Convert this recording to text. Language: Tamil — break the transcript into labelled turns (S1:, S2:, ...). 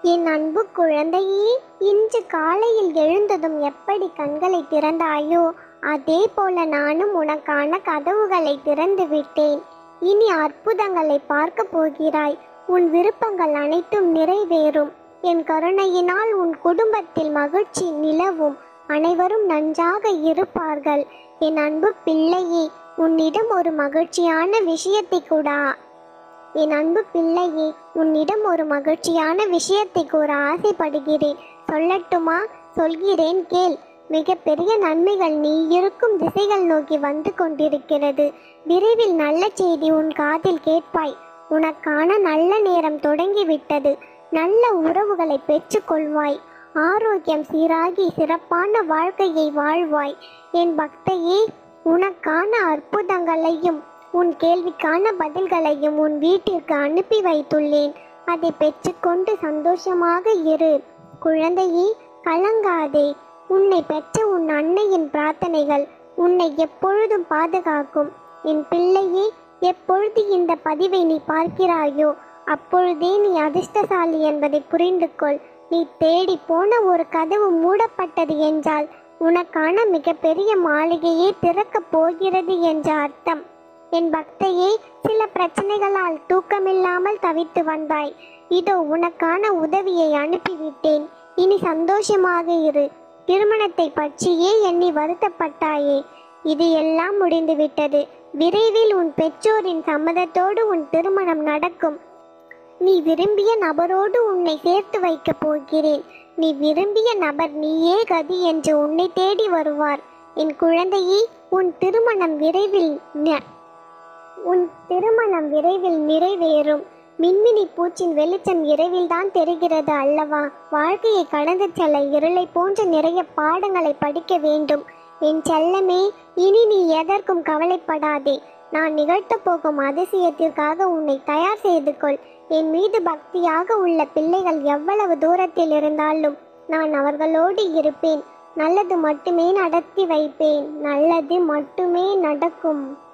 S1: என் அன்பு குழந்தையே இன்று காலையில் எழுந்ததும் எப்படி கண்களை திறந்தாயோ அதே போல நானும் உனக்கான கதவுகளை திறந்து விட்டேன் இனி அற்புதங்களை பார்க்க போகிறாய் உன் விருப்பங்கள் அனைத்தும் நிறைவேறும் என் கருணையினால் உன் குடும்பத்தில் மகிழ்ச்சி நிலவும் அனைவரும் நன்றாக இருப்பார்கள் என் அன்பு பிள்ளையே உன்னிடம் ஒரு மகிழ்ச்சியான விஷயத்தை கூடா என் அன்பு பிள்ளையே உன்னிடம் ஒரு மகிழ்ச்சியான விஷயத்தை கூற ஆசைப்படுகிறேன் சொல்லட்டுமா சொல்கிறேன் கேள் மிகப்பெரிய நன்மைகள் நீ இருக்கும் திசைகள் நோக்கி வந்து கொண்டிருக்கிறது விரைவில் நல்ல செய்தி உன் காதில் கேட்பாய் உனக்கான நல்ல நேரம் தொடங்கிவிட்டது நல்ல உறவுகளை பெற்றுக்கொள்வாய் ஆரோக்கியம் சீராகி சிறப்பான வாழ்க்கையை வாழ்வாய் என் பக்தையே உனக்கான அற்புதங்களையும் உன் கேள்விக்கான பதில்களையும் உன் வீட்டிற்கு அனுப்பி வைத்துள்ளேன் அதை பெற்றுக்கொண்டு சந்தோஷமாக இரு குழந்தையே கலங்காதே உன்னை பெற்ற உன் அன்னையின் பிரார்த்தனைகள் உன்னை எப்பொழுதும் பாதுகாக்கும் என் பிள்ளையே எப்பொழுது இந்த பதிவை நீ பார்க்கிறாயோ அப்பொழுதே நீ அதிர்ஷ்டசாலி என்பதை புரிந்து கொள் நீ தேடி போன ஒரு கதவு மூடப்பட்டது என்றால் உனக்கான மிகப்பெரிய மாளிகையே திறக்கப் போகிறது என்ற அர்த்தம் என் பக்தையே சில பிரச்சனைகளால் தூக்கமில்லாமல் தவித்து வந்தாய் இதோ உனக்கான உதவியை அனுப்பிவிட்டேன் இனி சந்தோஷமாக இரு திருமணத்தை பற்றியே எண்ணி வருத்தப்பட்டாயே இது எல்லாம் முடிந்துவிட்டது விரைவில் உன் பெற்றோரின் சம்மதத்தோடு உன் திருமணம் நடக்கும் நீ விரும்பிய நபரோடு உன்னை சேர்த்து வைக்கப் போகிறேன் நீ விரும்பிய நபர் நீயே கதி என்று உன்னை தேடி வருவார் என் குழந்தையே உன் திருமணம் விரைவில் ந- உன் திருமணம் விரைவில் நிறைவேறும் மின்மினி பூச்சின் வெளிச்சம் இரவில் தான் தெரிகிறது அல்லவா வாழ்க்கையை கடந்து செல்ல இருளை போன்ற நிறைய பாடங்களை படிக்க வேண்டும் என் செல்லமே இனி நீ எதற்கும் கவலைப்படாதே நான் நிகழ்த்தப் போகும் அதிசயத்திற்காக உன்னை தயார் செய்து கொள் என் மீது பக்தியாக உள்ள பிள்ளைகள் எவ்வளவு தூரத்தில் இருந்தாலும் நான் அவர்களோடு இருப்பேன் நல்லது மட்டுமே நடத்தி வைப்பேன் நல்லது மட்டுமே நடக்கும்